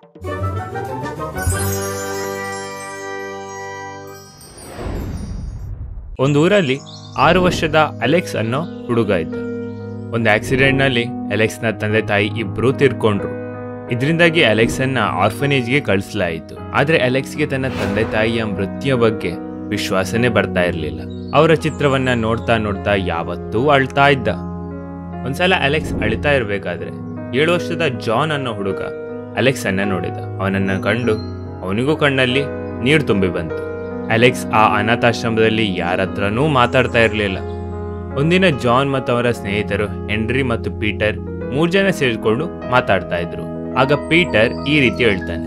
ಒಂದು ಊರಲ್ಲಿ ಆರು ವರ್ಷದ ಅಲೆಕ್ಸ್ ಅನ್ನೋ ಹುಡುಗ ಇದ್ದ ಒಂದು ಆಕ್ಸಿಡೆಂಟ್ನಲ್ಲಿ ಅಲೆಕ್ಸ್ನ ತಂದೆ ತಾಯಿ ಇಬ್ರು ತೀರ್ಕೊಂಡ್ರು ಇದರಿಂದಾಗಿ ಅಲೆಕ್ಸನ್ನ ಆರ್ಫನೇಜ್ಗೆ ಕಳಿಸಲಾಯಿತು ಆದ್ರೆ ಅಲೆಕ್ಸ್ಗೆ ತನ್ನ ತಂದೆ ತಾಯಿಯ ಮೃತ್ಯುಯ ಬಗ್ಗೆ ವಿಶ್ವಾಸನೇ ಬರ್ತಾ ಇರಲಿಲ್ಲ ಅವರ ಚಿತ್ರವನ್ನ ನೋಡ್ತಾ ನೋಡ್ತಾ ಯಾವತ್ತೂ ಅಳ್ತಾ ಇದ್ದ ಒಂದ್ಸಲ ಅಲೆಕ್ಸ್ ಅಳ್ತಾ ಇರ್ಬೇಕಾದ್ರೆ ಏಳು ವರ್ಷದ ಜಾನ್ ಅನ್ನೋ ಹುಡುಗ ಅಲೆಕ್ಸ್ ಅನ್ನ ನೋಡಿದ ಅವನನ್ನ ಕಂಡು ಅವನಿಗೂ ಕಣ್ಣಲ್ಲಿ ನೀರು ತುಂಬಿ ಬಂತು ಅಲೆಕ್ಸ್ ಆ ಅನಾಥಾಶ್ರಮದಲ್ಲಿ ಯಾರ ಹತ್ರನೂ ಮಾತಾಡ್ತಾ ಇರಲಿಲ್ಲ ಒಂದಿನ ಜಾನ್ ಮತ್ತು ಅವರ ಸ್ನೇಹಿತರು ಹೆನ್ರಿ ಮತ್ತು ಪೀಟರ್ ಮೂರ್ ಜನ ಸೇರಿಕೊಂಡು ಮಾತಾಡ್ತಾ ಇದ್ರು ಆಗ ಪೀಟರ್ ಈ ರೀತಿ ಹೇಳ್ತಾನೆ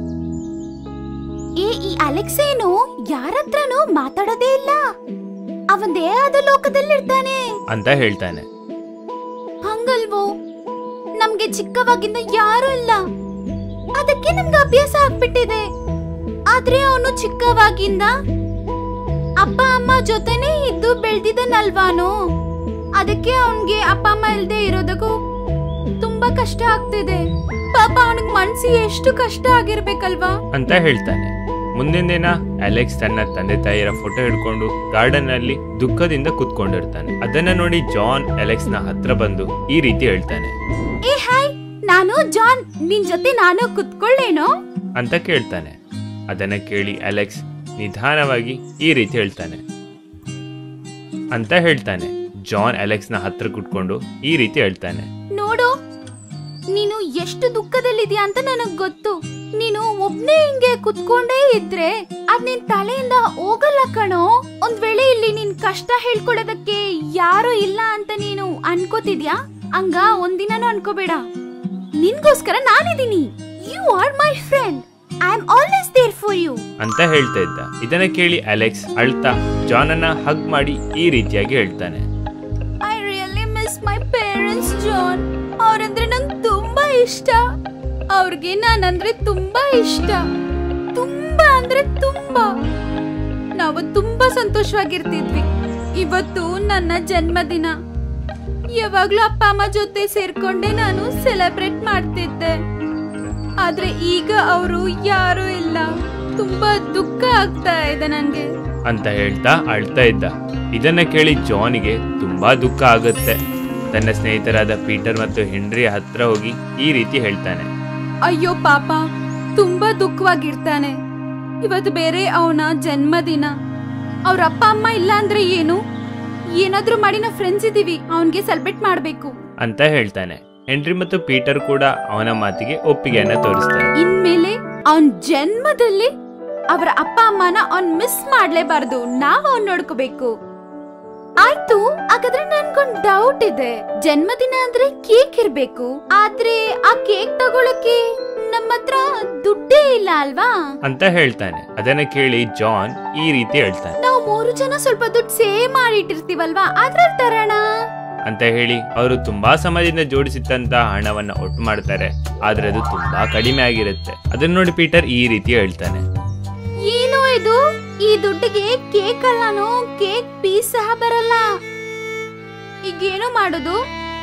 ಏ ಈ ಅಲೆಕ್ಸ್ ಏನು ಯಾರತ್ರನೂ ಮಾತಾಡೋದೇ ಇಲ್ಲ ಅವಂದೇ ಆದ ಲೋಕದಲ್ಲಿರ್ತಾನೆ ಅಂತ ಹೇಳ್ತಾನೆ ಹಂಗಲ್ವೋ ನಮ್ಗೆ ಚಿಕ್ಕವಾಗಿಂದ ಯಾರು ಇಲ್ಲ ಅದಕ್ಕೆ ನಮ್ಗೆ ಅಭ್ಯಾಸ ಆಗ್ಬಿಟ್ಟಿದೆ ಆದ್ರೆ ಅವನು ಚಿಕ್ಕವಾಗಿಂದ ಅಪ್ಪ ಅಮ್ಮ ಜೊತೆನೇ ಇದ್ದು ಬೆಳ್ದಿದ್ದನಲ್ವಾನು ಅದಕ್ಕೆ ಅವನ್ಗೆ ಅಪ್ಪ ಅಮ್ಮ ಇಲ್ದೆ ಇರೋದಕ್ಕೂ ತುಂಬಾ ಕಷ್ಟ ಆಗ್ತಿದೆ ಪಾಪ ಅವನಿಗೆ ಮನ್ಸಿ ಎಷ್ಟು ಕಷ್ಟ ಆಗಿರ್ಬೇಕಲ್ವಾ ಅಂತ ಹೇಳ್ತಾನೆ ಮುಂದಿನ ದಿನ ಅಲೆಕ್ಸ್ ತನ್ನ ತಂದೆ ತಾಯಿಯರ ಫೋಟೋ ಹಿಡ್ಕೊಂಡು ಗಾರ್ಡನ್ ಅಲ್ಲಿ ದುಃಖದಿಂದ ಕುತ್ಕೊಂಡಿರ್ತಾನೆ ಅದನ್ನ ನೋಡಿ ಜಾನ್ ಅಲೆಕ್ಸ್ ನ ಹತ್ರ ಬಂದು ಈ ರೀತಿ ಹೇಳ್ತಾನೆ ಏ ಹಾಯ್ ನಾನು ಜಾನ್ ನಿನ್ ಜೊತೆ ನಾನು ಕುತ್ಕೊಳ್ಳೇನೋ ಅಂತ ಕೇಳ್ತಾನೆ ಅದನ್ನ ಕೇಳಿ ಅಲೆಕ್ಸ್ ನಿಧಾನವಾಗಿ ಈ ರೀತಿ ಹೇಳ್ತಾನೆ ಅಂತ ಹೇಳ್ತಾನೆ ಜಾನ್ ಅಲೆಕ್ಸ್ ನ ಹತ್ರ ಕುತ್ಕೊಂಡು ಈ ರೀತಿ ಹೇಳ್ತಾನೆ ನೋಡು ನೀನು ಎಷ್ಟು ದುಃಖದಲ್ಲಿದ್ಯಾ ಅಂತ ನನಗ್ ಗೊತ್ತು ನೀನು ಒಬ್ನೇ ಹಿಂಗೆ ಕುತ್ಕೊಂಡೇ ಇದ್ರೆ ಅದ್ ನಿನ್ ತಲೆಯಿಂದ ಹೋಗಲ್ಲ ಕಣೋ ಒಂದ್ ವೇಳೆ ಇಲ್ಲಿ ನಿನ್ ಕಷ್ಟ ಹೇಳ್ಕೊಳ್ಳೋದಕ್ಕೆ ಯಾರು ಇಲ್ಲ ಅಂತ ನೀನು ಅನ್ಕೋತಿದ್ಯಾ ಹಂಗ ಒಂದಿನನೂ ಅನ್ಕೋಬೇಡ ನಿನ್ಗೋಸ್ಕರ ನಾನಿದೀನಿ you are my friend I am always there for you ಅಂತ ಹೇಳ್ತಾ ಇದ್ದ ಇದನ್ನ ಕೇಳಿ ಅಲೆಕ್ಸ್ ಅಳ್ತಾ ಜಾನನ್ನ ಹಗ್ ಮಾಡಿ ಈ ರೀತಿಯಾಗಿ ಹೇಳ್ತಾನೆ I really miss my parents John ಅವ್ರಂದ್ರೆ ನಂಗೆ ತುಂಬಾ ಇಷ್ಟ ಅವ್ರಿಗೆ ನಾನಂದ್ರೆ ತುಂಬಾ ಇಷ್ಟ ತುಂಬಾ ಅಂದ್ರೆ ತುಂಬಾ ನಾವು ತುಂಬಾ ಸಂತೋಷವಾಗಿರ್ತಿದ್ವಿ ಇವತ್ತು ನನ್ನ ಜನ್ಮದಿನ ಯಾವಾಗ್ಲೂ ಅಪ್ಪ ಅಮ್ಮ ಜೊತೆ ಸೇರ್ಕೊಂಡೆ ನಾನು ಸೆಲೆಬ್ರೇಟ್ ಮಾಡ್ತಿದ್ದೆ ಆದ್ರೆ ಈಗ ಅವರು ಯಾರು ಇಲ್ಲ ತುಂಬಾ ದುಃಖ ಆಗ್ತಾ ಇದೆ ನನ್ಗೆ ಅಂತ ಹೇಳ್ತಾ ಅಳ್ತಾ ಇದ್ದ ಇದನ್ನ ಕೇಳಿ ಜಾನ್ಗೆ ತುಂಬಾ ದುಃಖ ಆಗುತ್ತೆ ತನ್ನ ಸ್ನೇಹಿತರಾದ ಪೀಟರ್ ಮತ್ತು ಹೆನ್ರಿ ಹತ್ರ ಹೋಗಿ ಈ ರೀತಿ ಹೇಳ್ತಾನೆ ಅಯ್ಯೋ ಪಾಪ ತುಂಬಾ ದುಃಖವಾಗಿರ್ತಾನೆ ಇವತ್ತು ಬೇರೆ ಅವನ ಜನ್ಮದಿನ ಅವ್ರ ಅಪ್ಪ ಅಮ್ಮ ಇಲ್ಲ ಅಂದ್ರೆ ಏನು ಏನಾದ್ರೂ ಮಾಡಿ ನಾವು ಫ್ರೆಂಡ್ಸ್ ಇದೀವಿ ಅವನ್ಗೆ ಸೆಲೆಬ್ರೇಟ್ ಮಾಡ್ಬೇಕು ಅಂತ ಹೇಳ್ತಾನೆ ಹೆನ್ರಿ ಮತ್ತು ಪೀಟರ್ ಕೂಡ ಅವನ ಮಾತಿಗೆ ಒಪ್ಪಿಗೆಯನ್ನ ತೋರಿಸ್ತಾರೆ ಇನ್ಮೇಲೆ ಅವನ್ ಜನ್ಮದಲ್ಲಿ ಅವರ ಅಪ್ಪ ಅಮ್ಮನ ಅವ್ನ್ ಮಿಸ್ ಮಾಡ್ಲೇಬಾರ್ದು ನಾವ್ ಅವ್ನ್ ನೋಡ್ಕೋಬೇಕು ಆಯ್ತು ಹಾಗಾದ್ರೆ ನನ್ಗೊಂದ್ ಡೌಟ್ ಇದೆ ಜನ್ಮದಿನ ಅಂದ್ರೆ ಕೇಕ್ ಇರ್ಬೇಕು ಆದ್ರೆ ಆ ಕೇಕ್ ತಗೊಳಕ್ಕೆ ನಮ್ಮ ಹತ್ರ ದುಡ್ಡೇ ಇಲ್ಲ ಅಲ್ವಾ ಅಂತ ಹೇಳ್ತಾನೆ ಅದನ್ನ ಕೇಳಿ ಜಾನ್ ಈ ರೀತಿ ಹೇಳ್ತಾನೆ ನಾವು ಮೂರು ಜನ ಸ್ವಲ್ಪ ದುಡ್ಡು ಸೇವ್ ಮಾಡಿಟ್ಟಿರ್ತೀವಲ್ವಾ ಅದ್ರಲ್ಲಿ ತರೋಣ ಅಂತ ಹೇಳಿ ಅವರು ತುಂಬಾ ಸಮಯದಿಂದ ಜೋಡಿಸಿಟ್ಟಂತ ಹಣವನ್ನ ಒಟ್ಟು ಮಾಡ್ತಾರೆ ಆದ್ರೆ ಅದು ತುಂಬಾ ಕಡಿಮೆ ಆಗಿರುತ್ತೆ ಅದನ್ನ ನೋಡಿ ಪೀಟರ್ ಈ ರೀತಿ ಹೇಳ್ತಾನೆ ಏನು ಇದು ಈ ದುಡ್ಡಿಗೆ ಕೇಕ್ ಅಲ್ಲನು ಕೇಕ್ ಪೀಸ್ ಸಹ ಬರಲ್ಲ ಈಗೇನು ಮಾಡೋದು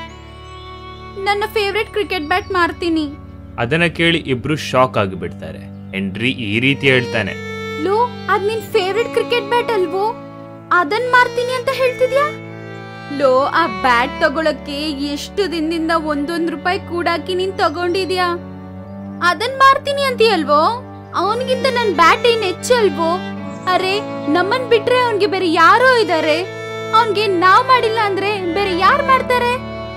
ನನ್ನ ಫೇವ್ರೆಟ್ ಕ್ರಿಕೆಟ್ ಬ್ಯಾಟ್ ಮಾರ್ತೀನಿ ಅದನ್ನ ಕೇಳಿ ಇಬ್ರು ಶಾಕ್ ಆಗಿಬಿಡ್ತಾರೆ ಹೆನ್ರಿ ಈ ರೀತಿ ಹೇಳ್ತಾನೆ ಲೋ ಅದ್ ನಿನ್ ಫೇವ್ರೆಟ್ ಕ್ರಿಕೆಟ್ ಬ್ಯಾಟ್ ಅಲ್ವೋ ಅದನ್ ಮಾರ್ತೀನಿ ಅಂತ ಹೇಳ್ತಿದ್ಯಾ ಲೋ ಆ ಬ್ಯಾಟ್ ತಗೊಳಕ್ಕೆ ಎಷ್ಟು ದಿನದಿಂದ ಒಂದೊಂದ್ ರೂಪಾಯಿ ಕೂಡಾಕಿ ನೀನ್ ತಗೊಂಡಿದ್ಯಾ ಅದನ್ ಮಾರ್ತೀನಿ ಅಂತೀಯಲ್ವೋ ಅವನಿಗಿಂತ ನನ್ ಬ್ಯಾಟ್ ಏನ್ ಹೆಚ್ಚಲ್ವೋ ಅರೆ ನಮ್ಮನ್ ಬಿಟ್ರೆ ಅವನ್ಗೆ ಬೇರೆ ಯಾರೋ ಇದಾರೆ ಅವನ್ಗೆ ನಾವ್ ಮಾಡಿಲ್ಲ ಅಂದ್ರೆ ಬೇರೆ ಯಾರ್ ಮಾಡ್ತಾರೆ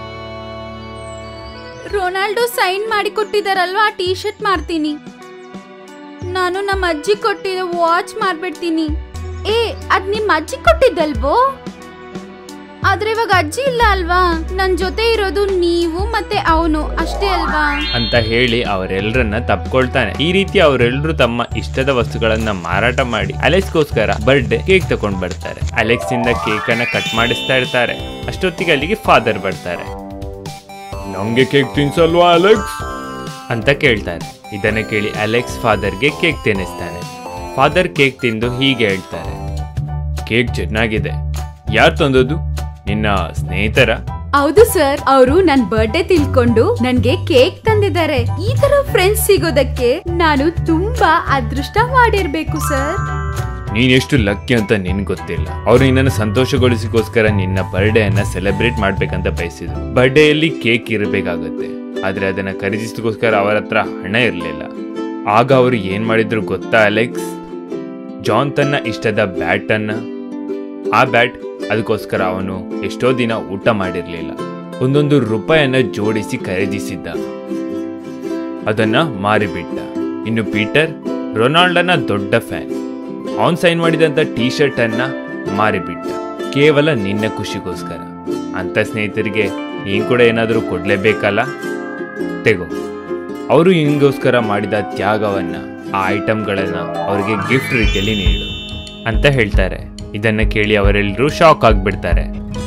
ರೊನಾಲ್ಡೋ ಸೈನ್ ಮಾಡಿ ಕೊಟ್ಟಿದಾರಲ್ವಾ ಆ ಟೀ ಶರ್ಟ್ ಮಾರ್ತೀನಿ ನಾನು ನಮ್ಮ ಅಜ್ಜಿ ಕೊಟ್ಟಿದ್ದ ವಾಚ್ ಮಾರ್ಬಿಡ್ತೀನಿ ಏ ಅದ್ ನಿಮ್ ಅಜ್ಜಿ ಕೊಟ್ಟಿದ್ದಲ್ವೋ ಆದ್ರೆ ಇವಾಗ ಅಜ್ಜಿ ಇಲ್ಲ ಅಲ್ವಾ ನನ್ ಜೊತೆ ಇರೋದು ನೀವು ಮತ್ತೆ ಅವನು ಅಷ್ಟೇ ಅಲ್ವಾ ಅಂತ ಹೇಳಿ ಅವರೆಲ್ಲರನ್ನ ತಪ್ಕೊಳ್ತಾನೆ ಈ ರೀತಿ ಅವರೆಲ್ಲರೂ ತಮ್ಮ ಇಷ್ಟದ ವಸ್ತುಗಳನ್ನ ಮಾರಾಟ ಮಾಡಿ ಅಲೆಕ್ಸ್ಗೋಸ್ಕರ ಬರ್ಡೇ ಕೇಕ್ ತಕೊಂಡ್ ಬರ್ತಾರೆ ಅಲೆಕ್ಸ್ ಇಂದ ಕೇಕ್ ಅನ್ನ ಕಟ್ ಮಾಡಿಸ್ತಾ ಇರ್ತಾರೆ ಅಷ್ಟೊತ್ತಿಗೆ ಅಲ್ಲಿಗೆ ಫಾದರ್ ಬರ್ತಾರೆ ನಂಗೆ ಕೇಕ್ ತಿನ್ಸಲ್ವಾ ಅಲೆಕ್ಸ್ ಅಂತ ಕೇಳ್ತಾರೆ ಇದನ್ನ ಕೇಳಿ ಅಲೆಕ್ಸ್ ಫಾದರ್ಗೆ ಕೇಕ್ ತಿನ್ನಿಸ್ತಾನೆ ಫಾದರ್ ಕೇಕ್ ತಿಂದು ಹೀಗೆ ಹೇಳ್ತಾರೆ ಕೇಕ್ ಚೆನ್ನಾಗಿದೆ ಯಾರು ತಂದದ್ದು ನಿನ್ನ ಸ್ನೇಹಿತರ ಹೌದು ಸರ್ ಅವರು ನನ್ ಬರ್ಡೇ ತಿಳ್ಕೊಂಡು ನನ್ಗೆ ಕೇಕ್ ತಂದಿದ್ದಾರೆ ಈ ತರ ಫ್ರೆಂಡ್ಸ್ ಸಿಗೋದಕ್ಕೆ ನಾನು ತುಂಬಾ ಅದೃಷ್ಟ ಮಾಡಿರ್ಬೇಕು ಸರ್ ನೀನ್ ಎಷ್ಟು ಲಕ್ಕಿ ಅಂತ ನಿನ್ ಗೊತ್ತಿಲ್ಲ ಅವ್ರು ನಿನ್ನನ್ನು ಸಂತೋಷಗೊಳಿಸಿಗೋಸ್ಕರ ನಿನ್ನ ಬರ್ಡೇ ಅನ್ನ ಸೆಲೆಬ್ರೇಟ್ ಮಾಡ್ಬೇಕಂತ ಬಯಸಿದ್ರು ಬರ್ಡೇಯಲ್ಲಿ ಕೇಕ್ ಇರಬೇಕಾಗುತ್ತೆ ಆದ್ರೆ ಅದನ್ನ ಖರೀದಿಸೋದಕ್ಕೋಸ್ಕರ ಅವರ ಹತ್ರ ಹಣ ಇರಲಿಲ್ಲ ಆಗ ಅವರು ಏನ್ ಮಾಡಿದ್ರು ಗೊತ್ತಾ ಅಲೆಕ್ಸ್ ಜಾನ್ ತನ್ನ ಇಷ್ಟದ ಬ್ಯಾಟ್ ಅನ್ನ ಆ ಬ್ಯಾಟ್ ಅದಕ್ಕೋಸ್ಕರ ಅವನು ಎಷ್ಟೋ ದಿನ ಊಟ ಮಾಡಿರ್ಲಿಲ್ಲ ಒಂದೊಂದು ರೂಪಾಯಿಯನ್ನ ಜೋಡಿಸಿ ಖರೀದಿಸಿದ್ದ ಅದನ್ನ ಮಾರಿಬಿಟ್ಟ ಇನ್ನು ಪೀಟರ್ ರೊನಾಲ್ಡನ ದೊಡ್ಡ ಫ್ಯಾನ್ ಅವನ್ ಸೈನ್ ಮಾಡಿದಂತ ಟೀ ಶರ್ಟ್ ಅನ್ನ ಮಾರಿಬಿಟ್ಟ ಕೇವಲ ನಿನ್ನ ಖುಷಿಗೋಸ್ಕರ ಅಂತ ಸ್ನೇಹಿತರಿಗೆ ನೀನ್ ಕೂಡ ಏನಾದರೂ ಕೊಡ್ಲೇಬೇಕಲ್ಲ ತೆಗೋ ಅವರು ನಿನ್ಗೋಸ್ಕರ ಮಾಡಿದ ತ್ಯಾಗವನ್ನ ಆ ಐಟಮ್ಗಳನ್ನ ಅವರಿಗೆ ಗಿಫ್ಟ್ ರೀತಿಯಲ್ಲಿ ನೀಡು ಅಂತ ಹೇಳ್ತಾರೆ ಇದನ್ನ ಕೇಳಿ ಅವರೆಲ್ಲರೂ ಶಾಕ್ ಆಗ್ಬಿಡ್ತಾರೆ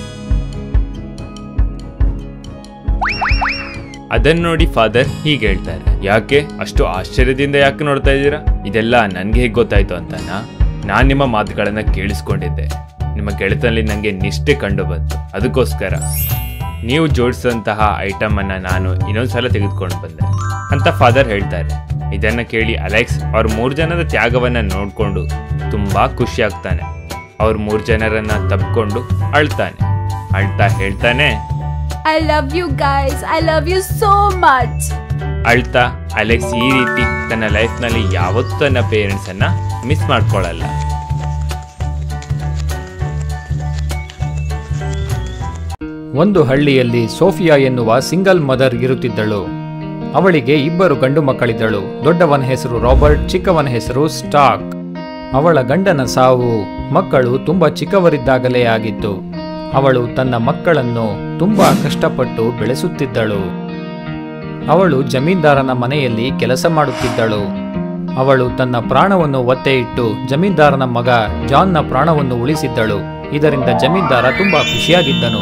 ಅದನ್ನ ನೋಡಿ ಫಾದರ್ ಹೀಗೆ ಹೇಳ್ತಾರೆ ಯಾಕೆ ಅಷ್ಟು ಆಶ್ಚರ್ಯದಿಂದ ಯಾಕೆ ನೋಡ್ತಾ ಇದ್ದೀರಾ ಇದೆಲ್ಲ ನನ್ಗೆ ಹೇಗೆ ಗೊತ್ತಾಯ್ತು ಅಂತನಾ ನಾನ್ ನಿಮ್ಮ ಮಾತುಗಳನ್ನ ಕೇಳಿಸ್ಕೊಂಡಿದ್ದೆ ನಿಮ್ಮ ಗೆಳೆತನಲ್ಲಿ ನನಗೆ ನಿಷ್ಠೆ ಕಂಡು ಬಂತು ಅದಕ್ಕೋಸ್ಕರ ನೀವು ಜೋಡಿಸಿದಂತಹ ಐಟಮ್ ಅನ್ನ ನಾನು ಇನ್ನೊಂದ್ಸಲ ತೆಗೆದುಕೊಂಡು ಬಂದೆ ಅಂತ ಫಾದರ್ ಹೇಳ್ತಾರೆ ಇದನ್ನ ಕೇಳಿ ಅಲೆಕ್ಸ್ ಅವ್ರ ಮೂರ್ ಜನದ ತ್ಯಾಗವನ್ನ ನೋಡ್ಕೊಂಡು ತುಂಬಾ ಖುಷಿ ಆಗ್ತಾನೆ ಅವ್ರ ಮೂರ್ ಜನರನ್ನ ತಪ್ಕೊಂಡು ಅಳ್ತಾನೆ ಅಳ್ತಾ ಹೇಳ್ತಾನೆ I love you guys I love you so much ಅಳ್ತಾ ಅಲೆಕ್ಸ್ ಈ ರೀತಿ ತನ್ನ ಲೈಫ್ನಲ್ಲಿ ಯಾವತ್ತೂ ತನ್ನ ಪೇರೆಂಟ್ಸ್ ಅನ್ನ ಮಿಸ್ ಮಾಡ್ಕೊಳ್ಳಲ್ಲ ಒಂದು ಹಳ್ಳಿಯಲ್ಲಿ ಸೋಫಿಯಾ ಎನ್ನುವ ಸಿಂಗಲ್ ಮದರ್ ಇರುತ್ತಿದ್ದಳು ಅವಳಿಗೆ ಇಬ್ಬರು ಗಂಡು ಮಕ್ಕಳಿದ್ದಳು ದೊಡ್ಡವನ ಹೆಸರು ರಾಬರ್ಟ್ ಚಿಕ್ಕವನ ಹೆಸರು ಸ್ಟಾಕ್ ಅವಳ ಗಂಡನ ಸಾವು ಮಕ್ಕಳು ತುಂಬಾ ಚಿಕ್ಕವರಿದ್ದಾಗಲೇ ಆಗಿತ್ತು ಅವಳು ತನ್ನ ಮಕ್ಕಳನ್ನು ತುಂಬಾ ಕಷ್ಟಪಟ್ಟು ಬೆಳೆಸುತ್ತಿದ್ದಳು ಅವಳು ಜಮೀನ್ದಾರನ ಮನೆಯಲ್ಲಿ ಕೆಲಸ ಮಾಡುತ್ತಿದ್ದಳು ಅವಳು ತನ್ನ ಪ್ರಾಣವನ್ನು ಒತ್ತೆ ಇಟ್ಟು ಜಮೀನ್ದಾರನ ಮಗ ಜಾನ್ನ ಪ್ರಾಣವನ್ನು ಉಳಿಸಿದ್ದಳು ಇದರಿಂದ ಜಮೀನ್ದಾರ ತುಂಬಾ ಖುಷಿಯಾಗಿದ್ದನು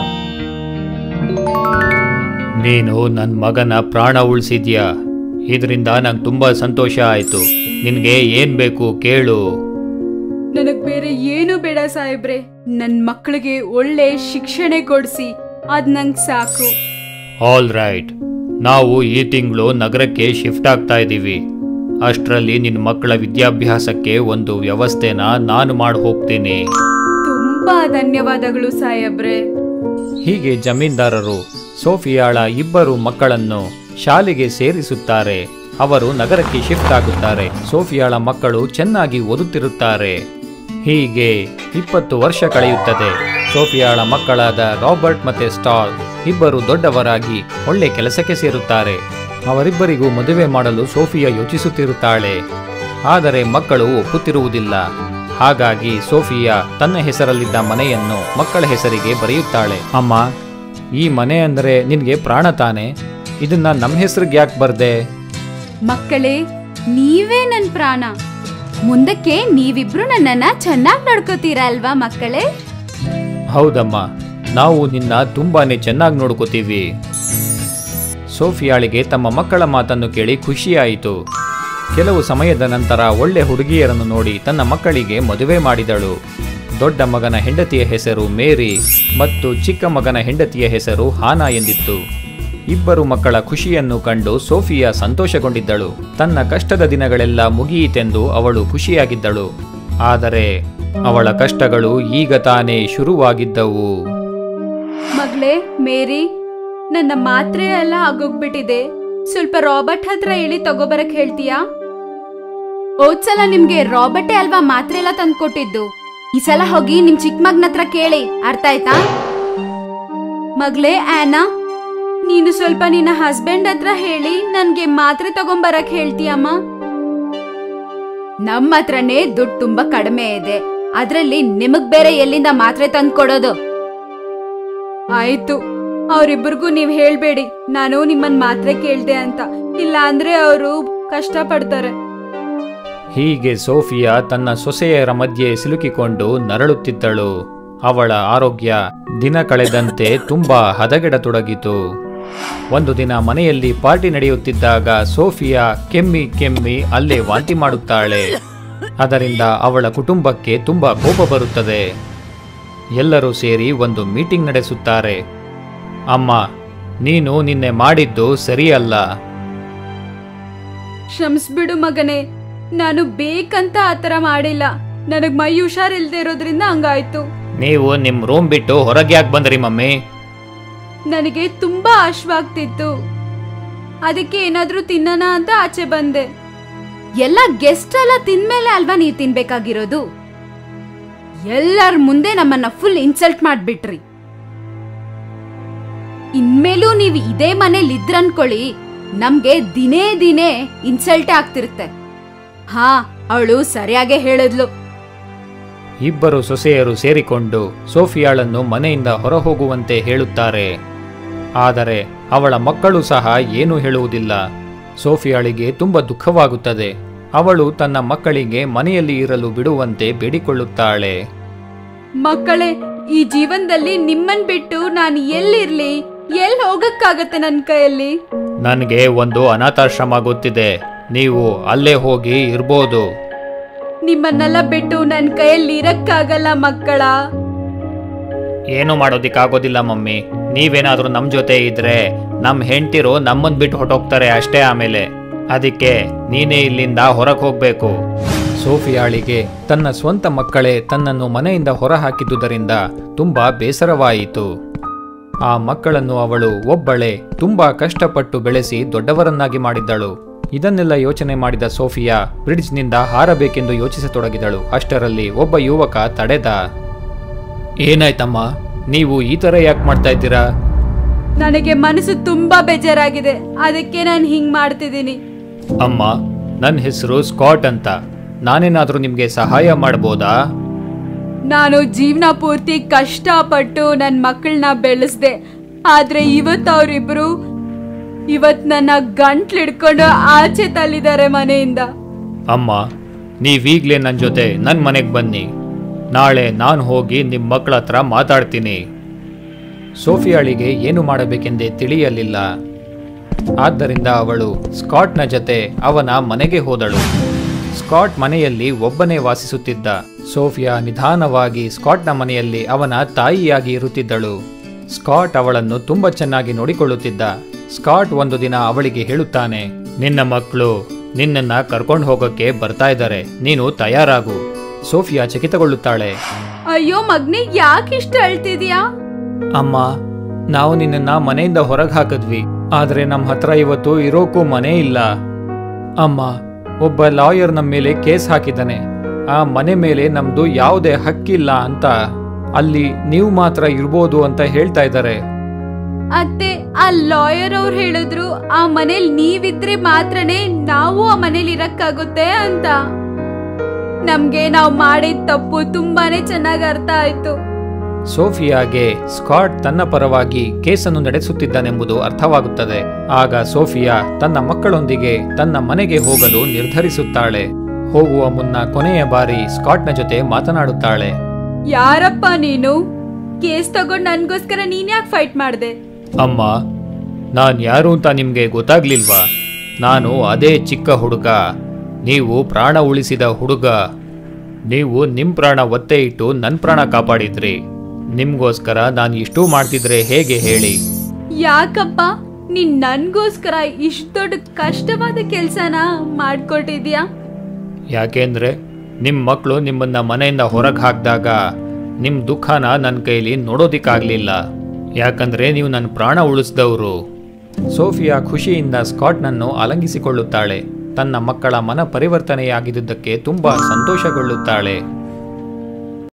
ನೀನು ನನ್ನ ಮಗನ ಪ್ರಾಣ ಉಳಿಸಿದ್ಯಾ ಇದರಿಂದ ನಂಗೆ ತುಂಬಾ ಸಂತೋಷ ಆಯ್ತು ನಿನ್ಗೆ ಏನ್ ಬೇಕು ಕೇಳು ನನಗ್ ಬೇರೆ ಏನು ಬೇಡ ಸಾಹೇಬ್ರೆ ನನ್ ಮಕ್ಕಳಿಗೆ ಒಳ್ಳೆ ಶಿಕ್ಷಣ ಕೊಡ್ಸಿ ಅದ್ ನಂಗ್ ಸಾಕು ಆಲ್ ರೈಟ್ ನಾವು ಈ ತಿಂಗಳು ನಗರಕ್ಕೆ ಶಿಫ್ಟ್ ಆಗ್ತಾ ಇದ್ದೀವಿ ಅಷ್ಟರಲ್ಲಿ ನಿನ್ನ ಮಕ್ಕಳ ವಿದ್ಯಾಭ್ಯಾಸಕ್ಕೆ ಒಂದು ವ್ಯವಸ್ಥೆನ ನಾನು ಮಾಡಿ ಹೋಗ್ತೀನಿ ತುಂಬಾ ಧನ್ಯವಾದಗಳು ಸಾಹೇಬ್ರೆ ಹೀಗೆ ಜಮೀನ್ದಾರರು ಸೋಫಿಯಾಳ ಇಬ್ಬರು ಮಕ್ಕಳನ್ನು ಶಾಲೆಗೆ ಸೇರಿಸುತ್ತಾರೆ ಅವರು ನಗರಕ್ಕೆ ಶಿಫ್ಟ್ ಆಗುತ್ತಾರೆ ಸೋಫಿಯಾಳ ಮಕ್ಕಳು ಚೆನ್ನಾಗಿ ಓದುತ್ತಿರುತ್ತಾರೆ ಹೀಗೆ ಇಪ್ಪತ್ತು ವರ್ಷ ಕಳೆಯುತ್ತದೆ ಸೋಫಿಯಾಳ ಮಕ್ಕಳಾದ ರಾಬರ್ಟ್ ಮತ್ತೆ ಸ್ಟಾಲ್ ಇಬ್ಬರು ದೊಡ್ಡವರಾಗಿ ಒಳ್ಳೆ ಕೆಲಸಕ್ಕೆ ಸೇರುತ್ತಾರೆ ಅವರಿಬ್ಬರಿಗೂ ಮದುವೆ ಮಾಡಲು ಸೋಫಿಯಾ ಯೋಚಿಸುತ್ತಿರುತ್ತಾಳೆ ಆದರೆ ಮಕ್ಕಳು ಒಪ್ಪುತ್ತಿರುವುದಿಲ್ಲ ಹಾಗಾಗಿ ಸೋಫಿಯಾ ತನ್ನ ಹೆಸರಲ್ಲಿದ್ದ ಮನೆಯನ್ನು ಮಕ್ಕಳ ಹೆಸರಿಗೆ ಬರೆಯುತ್ತಾಳೆ ಅಮ್ಮ ಈ ಮನೆ ಅಂದರೆ ನಿನಗೆ ಪ್ರಾಣ ತಾನೆ ಇದನ್ನ ನಮ್ಮ ಹೆಸರಿಗೆ ಯಾಕೆ ಬರ್ದೆ ಮಕ್ಕಳೇ ನೀವೇ ನನ್ ಪ್ರಾಣ ಮುಂದಕ್ಕೆ ನೀವಿಬ್ರು ನನ್ನನ್ನ ಚೆನ್ನಾಗಿ ನಡ್ಕೋತೀರಾ ಅಲ್ವಾ ಮಕ್ಕಳೇ ಹೌದಮ್ಮ ನಾವು ನಿನ್ನ ತುಂಬಾನೇ ಚೆನ್ನಾಗಿ ನೋಡ್ಕೋತೀವಿ ಸೋಫಿಯಾಳಿಗೆ ತಮ್ಮ ಮಕ್ಕಳ ಮಾತನ್ನು ಕೇಳಿ ಖುಷಿಯಾಯಿತು ಕೆಲವು ಸಮಯದ ನಂತರ ಒಳ್ಳೆ ಹುಡುಗಿಯರನ್ನು ನೋಡಿ ತನ್ನ ಮಕ್ಕಳಿಗೆ ಮದುವೆ ಮಾಡಿದಳು ದೊಡ್ಡ ಮಗನ ಹೆಂಡತಿಯ ಹೆಸರು ಮೇರಿ ಮತ್ತು ಚಿಕ್ಕ ಮಗನ ಹೆಂಡತಿಯ ಹೆಸರು ಹಾನಾ ಎಂದಿತ್ತು ಇಬ್ಬರು ಮಕ್ಕಳ ಖುಷಿಯನ್ನು ಕಂಡು ಸೋಫಿಯಾ ಸಂತೋಷಗೊಂಡಿದ್ದಳು ತನ್ನ ಕಷ್ಟದ ದಿನಗಳೆಲ್ಲ ಮುಗಿಯಿತೆಂದು ಅವಳು ಖುಷಿಯಾಗಿದ್ದಳು ಆದರೆ ಅವಳ ಕಷ್ಟಗಳು ಈಗ ತಾನೇ ಶುರುವಾಗಿದ್ದವು ಮಗಳೇ ಮೇರಿ ನನ್ನ ಮಾತ್ರೆ ಎಲ್ಲ ಆಗೋಗ್ಬಿಟ್ಟಿದೆ ಸ್ವಲ್ಪ ರಾಬರ್ಟ್ ಹತ್ರ ಹೇಳಿ ತಗೋಬರಕ್ ಹೇಳ್ತೀಯಾ ಹೋದ್ಸಲ ನಿಮ್ಗೆ ರಾಬರ್ಟೇ ಅಲ್ವಾ ಮಾತ್ರೆ ಎಲ್ಲ ತಂದ್ಕೊಟ್ಟಿದ್ದು ಈ ಸಲ ಹೋಗಿ ನಿಮ್ ಚಿಕ್ಕ ಮಗನ ಹತ್ರ ಕೇಳಿ ಅರ್ಥ ಆಯ್ತಾ ಮಗಳೇ ಆನಾ ನೀನು ಸ್ವಲ್ಪ ನಿನ್ನ ಹಸ್ಬೆಂಡ್ ಹತ್ರ ಹೇಳಿ ನನ್ಗೆ ಮಾತ್ರೆ ತಗೊಂಬರಕ್ ಹೇಳ್ತೀಯಮ್ಮ ನಮ್ಮ ಹತ್ರನೇ ದುಡ್ಡು ತುಂಬಾ ಕಡಿಮೆ ಇದೆ ಅದ್ರಲ್ಲಿ ನಿಮಗ್ ಬೇರೆ ಎಲ್ಲಿಂದ ಮಾತ್ರೆ ತಂದ್ಕೊಡೋದು ಆಯ್ತು ಅವರಿಬ್ಬರಿಗೂ ನೀವ್ ಹೇಳ್ಬೇಡಿ ನಾನು ನಿಮ್ಮನ್ ಮಾತ್ರೆ ಕೇಳ್ದೆ ಅಂತ ಇಲ್ಲ ಅಂದ್ರೆ ಅವರು ಕಷ್ಟ ಪಡ್ತಾರೆ ಹೀಗೆ ಸೋಫಿಯಾ ತನ್ನ ಸೊಸೆಯರ ಮಧ್ಯೆ ಸಿಲುಕಿಕೊಂಡು ನರಳುತ್ತಿದ್ದಳು ಅವಳ ಆರೋಗ್ಯ ದಿನ ಕಳೆದಂತೆ ತುಂಬಾ ಹದಗೆಡತೊಡಗಿತು ಒಂದು ದಿನ ಮನೆಯಲ್ಲಿ ಪಾರ್ಟಿ ನಡೆಯುತ್ತಿದ್ದಾಗ ಸೋಫಿಯಾ ಕೆಮ್ಮಿ ಕೆಮ್ಮಿ ಅಲ್ಲೇ ವಾಂತಿ ಮಾಡುತ್ತಾಳೆ ಅದರಿಂದ ಅವಳ ಕುಟುಂಬಕ್ಕೆ ತುಂಬಾ ಕೋಪ ಬರುತ್ತದೆ ಎಲ್ಲರೂ ಸೇರಿ ಒಂದು ಮೀಟಿಂಗ್ ನಡೆಸುತ್ತಾರೆ ಅಮ್ಮ ನೀನು ನಿನ್ನೆ ಮಾಡಿದ್ದು ಸರಿಯಲ್ಲ ಕ್ಷಮಿಸ್ಬಿಡು ಮಗನೇ ನಾನು ಬೇಕಂತ ಆತರ ಮಾಡಿಲ್ಲ ನನಗ್ ಮೈ ಹುಷಾರಿಲ್ದೇ ಇರೋದ್ರಿಂದ ಹಂಗಾಯ್ತು ನೀವು ನಿಮ್ಮ ರೂಮ್ ಬಿಟ್ಟು ಹೊರಗೆ ಯಾಕೆ ಬಂದ್ರಿ ಮಮ್ಮಿ ನನಗೆ ತುಂಬಾ ಹಶ್ವಾಗ್ತಿತ್ತು ಅದಕ್ಕೆ ಏನಾದ್ರೂ ತಿನ್ನೋಣ ಅಂತ ಆಚೆ ಬಂದೆ ಎಲ್ಲ ಗೆಸ್ಟ್ ಎಲ್ಲ ತಿಂದ್ಮೇಲೆ ಅಲ್ವಾ ನೀವು ತಿನ್ಬೇಕಾಗಿರೋದು ಎಲ್ಲರ ಮುಂದೆ ನಮ್ಮನ್ನ ಫುಲ್ ಇನ್ಸಲ್ಟ್ ಮಾಡ್ಬಿಟ್ರಿ ಇನ್ಮೇಲೂ ನೀವು ಇದೇ ಮನೇಲಿ ಇದ್ರನ್ಕೊಳ್ಳಿ ನಮ್ಗೆ ದಿನೇ ದಿನೇ ಇನ್ಸಲ್ಟ್ ಆಗ್ತಿರುತ್ತೆ ಹಾ ಅವಳು ಸರಿಯಾಗೇ ಹೇಳಿದ್ಲು ಇಬ್ಬರು ಸೊಸೆಯರು ಸೇರಿಕೊಂಡು ಸೋಫಿಯಾಳನ್ನು ಮನೆಯಿಂದ ಹೊರಹೋಗುವಂತೆ ಹೇಳುತ್ತಾರೆ ಆದರೆ ಅವಳ ಮಕ್ಕಳು ಸಹ ಏನೂ ಹೇಳುವುದಿಲ್ಲ ಸೋಫಿಯಾಳಿಗೆ ತುಂಬ ದುಃಖವಾಗುತ್ತದೆ ಅವಳು ತನ್ನ ಮಕ್ಕಳಿಗೆ ಮನೆಯಲ್ಲಿ ಇರಲು ಬಿಡುವಂತೆ ಬೇಡಿಕೊಳ್ಳುತ್ತಾಳೆ ಮಕ್ಕಳೇ ಈ ಜೀವನದಲ್ಲಿ ನಿಮ್ಮನ್ ಬಿಟ್ಟು ನಾನು ಎಲ್ಲಿರ್ಲಿ ಎಲ್ಲಿ ಹೋಗಕ್ಕಾಗತ್ತೆ ನನ್ನ ಕೈಯಲ್ಲಿ ನನಗೆ ಒಂದು ಅನಾಥಾಶ್ರಮ ಗೊತ್ತಿದೆ ನೀವು ಅಲ್ಲೇ ಹೋಗಿ ಇರ್ಬೋದು ನಿಮ್ಮನ್ನೆಲ್ಲ ಬಿಟ್ಟು ನನ್ನ ಕೈಯಲ್ಲಿ ಇರಕ್ಕಾಗಲ್ಲ ಮಕ್ಕಳ ಏನು ಮಾಡೋದಿಕ್ಕಾಗೋದಿಲ್ಲ ಮಮ್ಮಿ ನೀವೇನಾದ್ರೂ ನಮ್ಮ ಜೊತೆ ಇದ್ರೆ ನಮ್ಮ ಹೆಂಡ್ತಿರು ನಮ್ಮನ್ ಬಿಟ್ಟು ಹೊಟ್ಟೋಗ್ತಾರೆ ಅಷ್ಟೇ ಆಮೇಲೆ ಅದಕ್ಕೆ ನೀನೇ ಇಲ್ಲಿಂದ ಹೊರಗೆ ಹೋಗ್ಬೇಕು ಸೋಫಿಯಾಳಿಗೆ ತನ್ನ ಸ್ವಂತ ಮಕ್ಕಳೇ ತನ್ನನ್ನು ಮನೆಯಿಂದ ಹೊರಹಾಕಿದ್ದುದರಿಂದ ತುಂಬಾ ಬೇಸರವಾಯಿತು ಆ ಮಕ್ಕಳನ್ನು ಅವಳು ಒಬ್ಬಳೇ ತುಂಬಾ ಕಷ್ಟಪಟ್ಟು ಬೆಳೆಸಿ ದೊಡ್ಡವರನ್ನಾಗಿ ಮಾಡಿದ್ದಳು ಇದನ್ನೆಲ್ಲ ಯೋಚನೆ ಮಾಡಿದ ಸೋಫಿಯಾ ಬ್ರಿಡ್ಜ್ನಿಂದ ಹಾರಬೇಕೆಂದು ಯೋಚಿಸತೊಡಗಿದಳು ಅಷ್ಟರಲ್ಲಿ ಒಬ್ಬ ಯುವಕ ತಡೆದ ಏನಾಯ್ತಮ್ಮ ನೀವು ಈ ಥರ ಯಾಕೆ ಮಾಡ್ತಾ ಇದ್ದೀರಾ ನನಗೆ ಮನಸ್ಸು ತುಂಬಾ ಬೇಜಾರಾಗಿದೆ ಅದಕ್ಕೆ ನಾನು ಹಿಂಗ್ ಮಾಡ್ತಿದ್ದೀನಿ ಅಮ್ಮ ನನ್ನ ಹೆಸರು ಸ್ಕಾಟ್ ಅಂತ ನಾನೇನಾದರೂ ನಿಮಗೆ ಸಹಾಯ ಮಾಡ್ಬೋದಾ ನಾನು ಜೀವನ ಪೂರ್ತಿ ಕಷ್ಟಪಟ್ಟು ನನ್ನ ಮಕ್ಕಳನ್ನ ಬೆಳೆಸ್ದೆ ಆದ್ರೆ ಇವತ್ತು ಅವರಿಬ್ರು ಇವತ್ ನನ್ನ ಗಂಟ್ಲಿಡ್ಕೊಂಡು ಆಚೆ ತಳ್ಳಿದ್ದಾರೆ ಮನೆಯಿಂದ ಅಮ್ಮ ನೀವೀಗಲೇ ನನ್ನ ಜೊತೆ ನನ್ನ ಮನೆಗೆ ಬನ್ನಿ ನಾಳೆ ನಾನು ಹೋಗಿ ನಿಮ್ಮ ಮಕ್ಕಳ ಹತ್ರ ಮಾತಾಡ್ತೀನಿ ಸೋಫಿಯಾಳಿಗೆ ಏನು ಮಾಡಬೇಕೆಂದೇ ತಿಳಿಯಲಿಲ್ಲ ಆದ್ದರಿಂದ ಅವಳು ಸ್ಕಾಟ್ನ ಜೊತೆ ಅವನ ಮನೆಗೆ ಹೋದಳು ಸ್ಕಾಟ್ ಮನೆಯಲ್ಲಿ ಒಬ್ಬನೇ ವಾಸಿಸುತ್ತಿದ್ದ ಸೋಫಿಯಾ ನಿಧಾನವಾಗಿ ಸ್ಕಾಟ್ನ ಮನೆಯಲ್ಲಿ ಅವನ ತಾಯಿಯಾಗಿ ಇರುತ್ತಿದ್ದಳು ಸ್ಕಾಟ್ ಅವಳನ್ನು ತುಂಬ ಚೆನ್ನಾಗಿ ನೋಡಿಕೊಳ್ಳುತ್ತಿದ್ದ ಸ್ಕಾಟ್ ಒಂದು ದಿನ ಅವಳಿಗೆ ಹೇಳುತ್ತಾನೆ ನಿನ್ನ ಮಕ್ಕಳು ನಿನ್ನನ್ನ ಕರ್ಕೊಂಡು ಹೋಗೋಕ್ಕೆ ಬರ್ತಾ ಇದ್ದಾರೆ ನೀನು ತಯಾರಾಗು ಸೋಫಿಯಾ ಚಕಿತಗೊಳ್ಳುತ್ತಾಳೆ ಅಯ್ಯೋ ಮಗ್ನೆ ಯಾಕೆ ಇಷ್ಟ ಅಳ್ತಿದ್ಯಾ ಅಮ್ಮ ನಾವು ನಿನ್ನನ್ನ ಮನೆಯಿಂದ ಹೊರಗೆ ಹಾಕಿದ್ವಿ ಆದ್ರೆ ನಮ್ಮ ಹತ್ರ ಇವತ್ತು ಇರೋಕ್ಕೂ ಮನೆ ಇಲ್ಲ ಅಮ್ಮ ಒಬ್ಬ ಲಾಯರ್ ನಮ್ಮ ಮೇಲೆ ಕೇಸ್ ಹಾಕಿದ್ದಾನೆ ಆ ಮನೆ ಮೇಲೆ ನಮ್ದು ಯಾವುದೇ ಹಕ್ಕಿಲ್ಲ ಅಂತ ಅಲ್ಲಿ ನೀವು ಮಾತ್ರ ಇರ್ಬೋದು ಅಂತ ಹೇಳ್ತಾ ಇದ್ದಾರೆ ಅತ್ತೆ ಆ ಲಾಯರ್ ಅವ್ರು ಹೇಳಿದ್ರು ಆ ಮನೇಲಿ ನೀವಿದ್ರೆ ಮಾತ್ರನೇ ನಾವು ಆ ಮನೇಲಿ ಇರಕ್ಕಾಗುತ್ತೆ ಅಂತ ನಮ್ಗೆ ನಾವು ಮಾಡಿದ ತಪ್ಪು ತುಂಬಾನೇ ಚೆನ್ನಾಗಿ ಅರ್ಥ ಆಯ್ತು ಸೋಫಿಯಾಗೆ ಸ್ಕಾಟ್ ತನ್ನ ಪರವಾಗಿ ಕೇಸನ್ನು ನಡೆಸುತ್ತಿದ್ದಾನೆಂಬುದು ಅರ್ಥವಾಗುತ್ತದೆ ಆಗ ಸೋಫಿಯಾ ತನ್ನ ಮಕ್ಕಳೊಂದಿಗೆ ತನ್ನ ಮನೆಗೆ ಹೋಗಲು ನಿರ್ಧರಿಸುತ್ತಾಳೆ ಹೋಗುವ ಮುನ್ನ ಕೊನೆಯ ಬಾರಿ ಸ್ಕಾಟ್ನ ಜೊತೆ ಮಾತನಾಡುತ್ತಾಳೆ ಯಾರಪ್ಪ ನೀನು ಕೇಸ್ ತಗೊಂಡ್ ನನ್ಗೋಸ್ಕರ ನೀನ್ ಯಾಕೆ ಫೈಟ್ ಮಾಡ್ದೆ ಅಮ್ಮ ನಾನು ಯಾರು ಅಂತ ನಿಮಗೆ ಗೊತ್ತಾಗ್ಲಿಲ್ವಾ ನಾನು ಅದೇ ಚಿಕ್ಕ ಹುಡುಗ ನೀವು ಪ್ರಾಣ ಉಳಿಸಿದ ಹುಡುಗ ನೀವು ನಿಮ್ಮ ಪ್ರಾಣ ಒತ್ತೆ ಇಟ್ಟು ನನ್ನ ಪ್ರಾಣ ಕಾಪಾಡಿದ್ರಿ ನಿಮ್ಗೋಸ್ಕರ ನಾನು ಇಷ್ಟೂ ಮಾಡ್ತಿದ್ರೆ ಹೇಗೆ ಹೇಳಿ ಯಾಕಪ್ಪ ನೀನ್ ನನ್ಗೋಸ್ಕರ ಇಷ್ಟ ದೊಡ್ಡ ಕಷ್ಟವಾದ ಕೆಲ್ಸನ ಮಾಡ್ಕೊಟ್ಟಿದ್ಯಾ ಯಾಕೆಂದ್ರೆ ನಿಮ್ಮ ಮಕ್ಕಳು ನಿಮ್ಮನ್ನ ಮನೆಯಿಂದ ಹೊರಗೆ ಹಾಕಿದಾಗ ನಿಮ್ಮ ದುಃಖನ ನನ್ನ ಕೈಲಿ ನೋಡೋದಿಕ್ಕಾಗಲಿಲ್ಲ ಯಾಕಂದ್ರೆ ನೀವು ನನ್ನ ಪ್ರಾಣ ಉಳಿಸಿದವರು ಸೋಫಿಯಾ ಖುಷಿಯಿಂದ ಸ್ಕಾಟ್ನನ್ನು ಅಲಂಗಿಸಿಕೊಳ್ಳುತ್ತಾಳೆ ತನ್ನ ಮಕ್ಕಳ ಮನ ಪರಿವರ್ತನೆಯಾಗಿದ್ದುದಕ್ಕೆ ತುಂಬಾ ಸಂತೋಷಗೊಳ್ಳುತ್ತಾಳೆ